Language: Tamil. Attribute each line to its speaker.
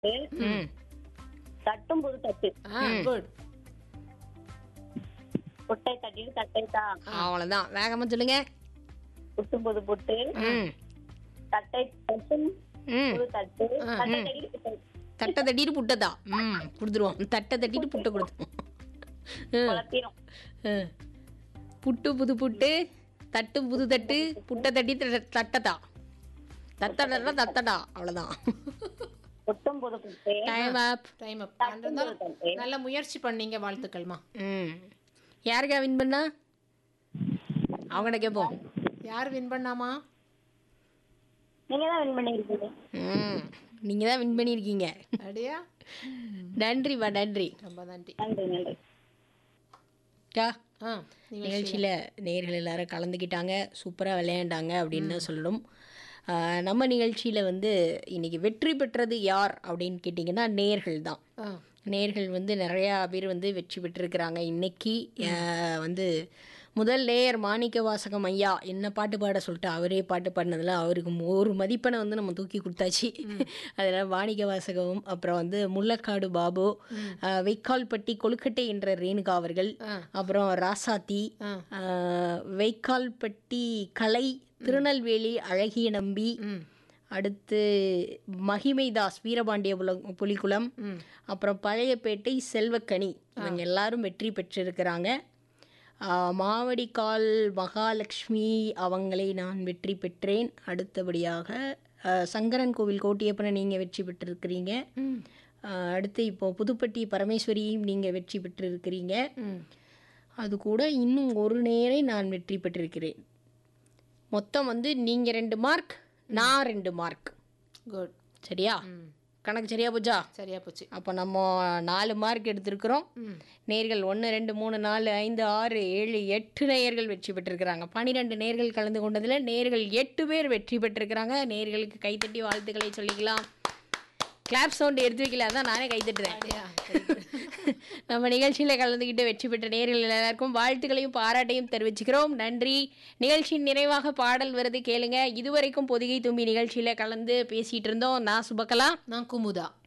Speaker 1: புட்டு
Speaker 2: ம்
Speaker 1: தட்டும் புது தட்டு
Speaker 3: ஆ குட்
Speaker 1: புட்டை தட்டிட்டு தட்டை தான்
Speaker 2: அவ்வளோதான் வேகமாக சொல்லுங்க
Speaker 1: புட்டும் புது புட்டு
Speaker 2: ம்
Speaker 1: தட்டை தட்டும்
Speaker 2: ம்
Speaker 1: புது தட்டு தட்டை தட்டிட்டு புட்டை
Speaker 2: தட்டை தட்டிட்டு புட்டை தான் ம் கொடுத்துருவோம் தட்டை தட்டிட்டு புட்டை கொடுத்துருவோம் ம்
Speaker 1: குழப்பிடும்
Speaker 2: ம். புட்டு புது புட்டு தட்டு புது தட்டு புட்டை தட்டி த- தட்டதா தத்தடா தத்தடா அவ்வளோதான்
Speaker 1: புட்டும் புது புட்டு
Speaker 2: டைம் ஆப்
Speaker 3: டைம் அப்
Speaker 1: தட்டும் புது தட்டு
Speaker 3: நல்ல முயற்சி பண்ணீங்க வாழ்த்துக்கள்மா
Speaker 2: ம் யாருக்கா வின் பண்ணா அவங்கள்ட்ட கேட்போம்
Speaker 3: யார் வின் பண்ணாமா
Speaker 1: நீங்க தான் வின் பண்ணிருக்கீங்க
Speaker 2: ம் நீங்கள் தான் வின் பண்ணியிருக்கீங்க
Speaker 3: அப்படியா
Speaker 2: நன்றிம்மா நன்றி
Speaker 3: ரொம்ப நன்றி
Speaker 1: நன்றி நன்றி
Speaker 2: டா
Speaker 3: ஆ நீங்க
Speaker 2: நிகழ்ச்சியில் நேர்கள் எல்லாரும் கலந்துக்கிட்டாங்க சூப்பராக விளையாண்டாங்க அப்படின்னு தான் சொல்லணும் ஆஹ் நம்ம நிகழ்ச்சியில் வந்து இன்னைக்கு வெற்றி பெற்றது யார் அப்படின்னு கேட்டிங்கன்னா நேர்கள் தான்
Speaker 3: ஆ
Speaker 2: நேர்கள் வந்து நிறையா பேர் வந்து வெற்றி பெற்றிருக்கிறாங்க இன்னைக்கு ஆஹ் வந்து முதல் லேயர் மாணிக்க வாசகம் ஐயா என்ன பாட்டு பாட சொல்லிட்டு அவரே பாட்டு பாடினதில் அவருக்கு ஒரு மதிப்பெண்ணை வந்து நம்ம தூக்கி கொடுத்தாச்சு அதில் மாணிக்க வாசகமும் அப்புறம் வந்து முள்ளக்காடு பாபு ஆஹ் வைக்கால்பட்டி கொழுக்கட்டை என்ற ரேணுகா அவர்கள்
Speaker 3: ஆ.
Speaker 2: அப்புறம் ராசாத்தி
Speaker 3: ஆ.
Speaker 2: ஆஹ் வைக்கால்பட்டி கலை திருநெல்வேலி அழகிய நம்பி
Speaker 3: ம்
Speaker 2: அடுத்து மகிமைதாஸ் வீரபாண்டிய புல- புலிக்குளம்
Speaker 3: ம்
Speaker 2: அப்புறம் பழையப்பேட்டை செல்வக்கனி இவங்க எல்லாரும் வெற்றி பெற்றிருக்கிறாங்க ஆஹ் மாவடிக்கால் மகாலட்சுமி அவங்களை நான் வெற்றி பெற்றேன் அடுத்தபடியாக ஆஹ் சங்கரன் கோவில் கோட்டியப்பனை நீங்கள் வெற்றி பெற்றிருக்கிறீங்க
Speaker 3: ம்
Speaker 2: ஆஹ் அடுத்து இப்போ புதுப்பட்டி பரமேஸ்வரியும் நீங்கள் வெற்றி பெற்றிருக்கிறீங்க
Speaker 3: ம்
Speaker 2: அது கூட இன்னும் ஒரு நேரை நான் வெற்றி பெற்றிருக்கிறேன் மொத்தம் வந்து நீங்கள் ரெண்டு மார்க் நான் ரெண்டு மார்க்
Speaker 3: குட்
Speaker 2: சரியா
Speaker 3: ம்
Speaker 2: கணக்கு சரியா போச்சா
Speaker 3: சரியா போச்சு
Speaker 2: அப்போ நம்ம நாலு மார்க் எடுத்திருக்கிறோம்
Speaker 3: ம்
Speaker 2: நேர்கள் ஒன்று ரெண்டு மூணு நாலு ஐந்து ஆறு ஏழு எட்டு நேயர்கள் வெற்றி பெற்றிருக்கிறாங்க பன்னிரெண்டு நேர்கள் கலந்து கொண்டதில் நேர்கள் எட்டு பேர் வெற்றி பெற்றிருக்கிறாங்க நேர்களுக்கு கைத்தட்டி வாழ்த்துக்களை சொல்லிக்கலாம் கிளாப் சவுண்ட் எடுத்து வைக்கல அதான் நானே கைத்தட்டுறேன்
Speaker 3: அப்படியா
Speaker 2: நம்ம நிகழ்ச்சியில் கலந்துக்கிட்டு வெற்றி பெற்ற நேர்கள் எல்லாருக்கும் வாழ்த்துக்களையும் பாராட்டையும் தெரிவிச்சுக்கிறோம் நன்றி நிகழ்ச்சியின் நிறைவாக பாடல் வருது கேளுங்க இதுவரைக்கும் பொதிகை தும்பி நிகழ்ச்சியில் கலந்து பேசிகிட்டு இருந்தோம் நான் சுபக்கலா
Speaker 3: நான் குமுதா